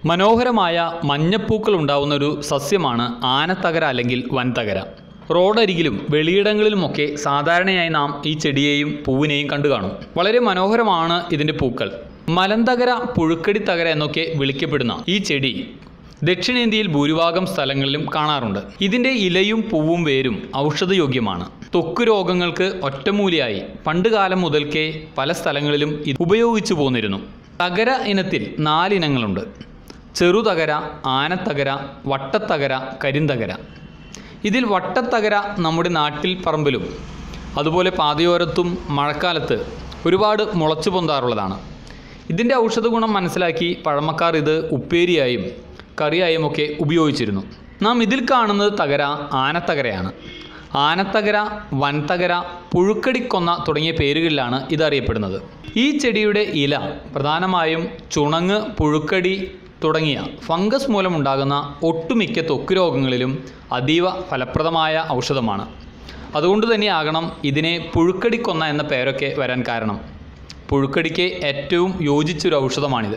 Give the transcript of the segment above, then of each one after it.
മനോഹരമായ മഞ്ഞപ്പൂക്കൾ ഉണ്ടാവുന്ന ഒരു സസ്യമാണ് ആനത്തകര അല്ലെങ്കിൽ വൻതകര റോഡരികിലും വെളിയിടങ്ങളിലുമൊക്കെ സാധാരണയായി നാം ഈ ചെടിയെയും പൂവിനെയും കണ്ടു കാണും വളരെ മനോഹരമാണ് ഇതിൻ്റെ പൂക്കൾ മലന്തകര പുഴുക്കടി തകര എന്നൊക്കെ വിളിക്കപ്പെടുന്ന ഈ ചെടി ദക്ഷിണേന്ത്യയിൽ ഭൂരിഭാഗം സ്ഥലങ്ങളിലും കാണാറുണ്ട് ഇതിൻ്റെ ഇലയും പൂവും വേരും ഔഷധയോഗ്യമാണ് ത്വക്ക് രോഗങ്ങൾക്ക് ഒറ്റമൂലിയായി പണ്ടുകാലം മുതൽക്കേ പല സ്ഥലങ്ങളിലും ഇത് ഉപയോഗിച്ചു പോന്നിരുന്നു തകര ഇനത്തിൽ നാലിനങ്ങളുണ്ട് ചെറുതകര ആനത്തകര വട്ടത്തകര കരിന്തകര ഇതിൽ വട്ടത്തകര നമ്മുടെ നാട്ടിൽ പറമ്പിലും അതുപോലെ പാതയോരത്തും മഴക്കാലത്ത് ഒരുപാട് മുളച്ചു പൊന്താറുള്ളതാണ് ഇതിൻ്റെ ഔഷധ ഗുണം മനസ്സിലാക്കി പഴമക്കാർ ഇത് ഉപ്പേരിയായും കറിയായും ഒക്കെ ഉപയോഗിച്ചിരുന്നു നാം ഇതിൽ കാണുന്നത് തകര ആനത്തകരയാണ് ആനത്തകര വൻതകര പുഴുക്കടിക്കൊന്ന തുടങ്ങിയ പേരുകളിലാണ് ഇത് അറിയപ്പെടുന്നത് ഈ ചെടിയുടെ ഇല പ്രധാനമായും ചുണങ്ങ് പുഴുക്കടി തുടങ്ങിയ ഫംഗസ് മൂലമുണ്ടാകുന്ന ഒട്ടുമിക്ക ത്വക്ക് രോഗങ്ങളിലും അതീവ ഫലപ്രദമായ ഔഷധമാണ് അതുകൊണ്ട് തന്നെയാകണം ഇതിനെ പുഴുക്കടിക്കൊന്ന എന്ന പേരൊക്കെ വരാൻ കാരണം പുഴുക്കടിക്ക് ഏറ്റവും യോജിച്ചൊരു ഔഷധമാണിത്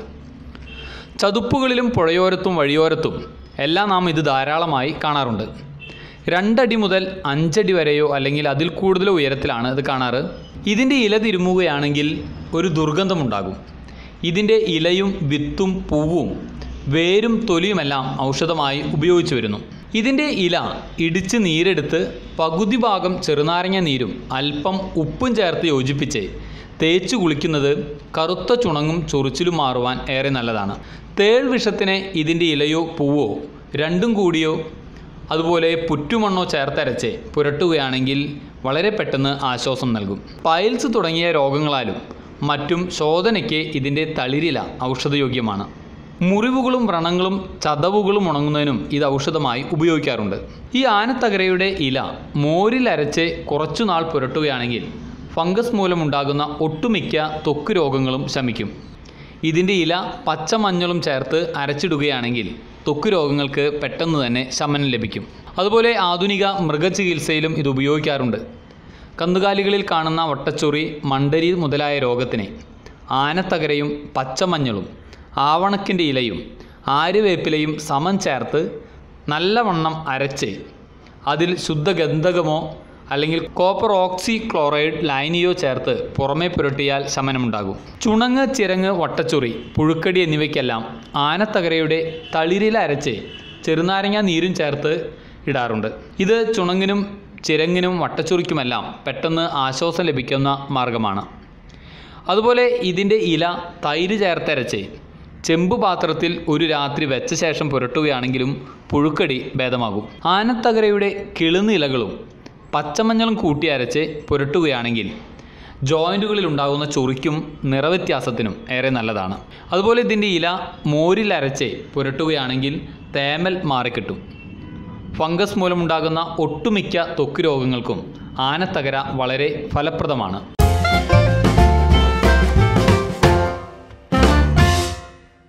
ചതുപ്പുകളിലും പുഴയോരത്തും വഴിയോരത്തും എല്ലാം നാം ഇത് ധാരാളമായി കാണാറുണ്ട് രണ്ടടി മുതൽ അഞ്ചടി വരെയോ അല്ലെങ്കിൽ അതിൽ കൂടുതലോ ഉയരത്തിലാണ് ഇത് കാണാറ് ഇതിൻ്റെ ഇല തിരുമുകയാണെങ്കിൽ ഒരു ദുർഗന്ധമുണ്ടാകും ഇതിൻ്റെ ഇലയും വിത്തും പൂവും വേരും തൊലിയുമെല്ലാം ഔഷധമായി ഉപയോഗിച്ചു വരുന്നു ഇതിൻ്റെ ഇല ഇടിച്ച് നീരെടുത്ത് പകുതി ഭാഗം ചെറുനാരങ്ങ നീരും അല്പം ഉപ്പും ചേർത്ത് യോജിപ്പിച്ച് തേച്ച് കുളിക്കുന്നത് കറുത്ത ചുണങ്ങും ചൊറിച്ചിലും മാറുവാൻ ഏറെ നല്ലതാണ് തേൾ വിഷത്തിന് ഇതിൻ്റെ ഇലയോ പൂവോ രണ്ടും കൂടിയോ അതുപോലെ പുറ്റുമണ്ണോ ചേർത്തരച്ച് പുരട്ടുകയാണെങ്കിൽ വളരെ പെട്ടെന്ന് ആശ്വാസം നൽകും പൈൽസ് തുടങ്ങിയ രോഗങ്ങളാലും മറ്റും ശോധനയ്ക്ക് ഇതിൻ്റെ തളിരില ഔഷധയോഗ്യമാണ് മുറിവുകളും വ്രണങ്ങളും ചതവുകളും ഉണങ്ങുന്നതിനും ഇത് ഔഷധമായി ഉപയോഗിക്കാറുണ്ട് ഈ ആനത്തകരയുടെ ഇല മോരിലരച്ച് കുറച്ചുനാൾ പുരട്ടുകയാണെങ്കിൽ ഫംഗസ് മൂലമുണ്ടാകുന്ന ഒട്ടുമിക്ക ത്വക്ക് രോഗങ്ങളും ശമിക്കും ഇതിൻ്റെ ഇല പച്ചമഞ്ഞളും ചേർത്ത് അരച്ചിടുകയാണെങ്കിൽ ത്വക്ക് രോഗങ്ങൾക്ക് പെട്ടെന്ന് തന്നെ ശമനം ലഭിക്കും അതുപോലെ ആധുനിക മൃഗചികിത്സയിലും ഇത് ഉപയോഗിക്കാറുണ്ട് കന്നുകാലികളിൽ കാണുന്ന വട്ടച്ചൊറി മണ്ടരി മുതലായ രോഗത്തിന് ആനത്തകരയും പച്ചമഞ്ഞളും ആവണക്കിൻ്റെ ഇലയും ആര്യവേപ്പിലയും സമം ചേർത്ത് നല്ലവണ്ണം അരച്ച് അതിൽ ശുദ്ധഗന്ധകമോ അല്ലെങ്കിൽ കോപ്പർ ഓക്സി ക്ലോറൈഡ് ലൈനിയോ ചേർത്ത് പുറമേ പുരട്ടിയാൽ ശമനമുണ്ടാകും ചുണങ്ങ് ചിരങ്ങ് വട്ടച്ചൊറി പുഴുക്കടി എന്നിവയ്ക്കെല്ലാം ആനത്തകരയുടെ തളിരില അരച്ച് ചെറുനാരങ്ങ നീരും ചേർത്ത് ഇടാറുണ്ട് ഇത് ചുണങ്ങിനും ചിരങ്ങിനും വട്ടച്ചൊറിക്കുമെല്ലാം പെട്ടെന്ന് ആശ്വാസം ലഭിക്കുന്ന മാർഗമാണ് അതുപോലെ ഇതിൻ്റെ ഇല തൈര് ചേർത്തരച്ച് ചെമ്പ് പാത്രത്തിൽ ഒരു രാത്രി വെച്ച ശേഷം പുരട്ടുകയാണെങ്കിലും പുഴുക്കടി ഭേദമാകും ആനത്തകരയുടെ കിളുന്നിലകളും പച്ചമഞ്ഞളും കൂട്ടി അരച്ച് പുരട്ടുകയാണെങ്കിൽ ജോയിൻറ്റുകളിൽ ഉണ്ടാകുന്ന ചൊറിക്കും നിറവ്യത്യാസത്തിനും ഏറെ നല്ലതാണ് അതുപോലെ ഇതിൻ്റെ ഇല മോരിൽ അരച്ച് പുരട്ടുകയാണെങ്കിൽ തേമൽ മാറിക്കിട്ടും ഫംഗസ് മൂലമുണ്ടാകുന്ന ഒട്ടുമിക്ക ത്വക്ക് രോഗങ്ങൾക്കും ആനത്തകര വളരെ ഫലപ്രദമാണ്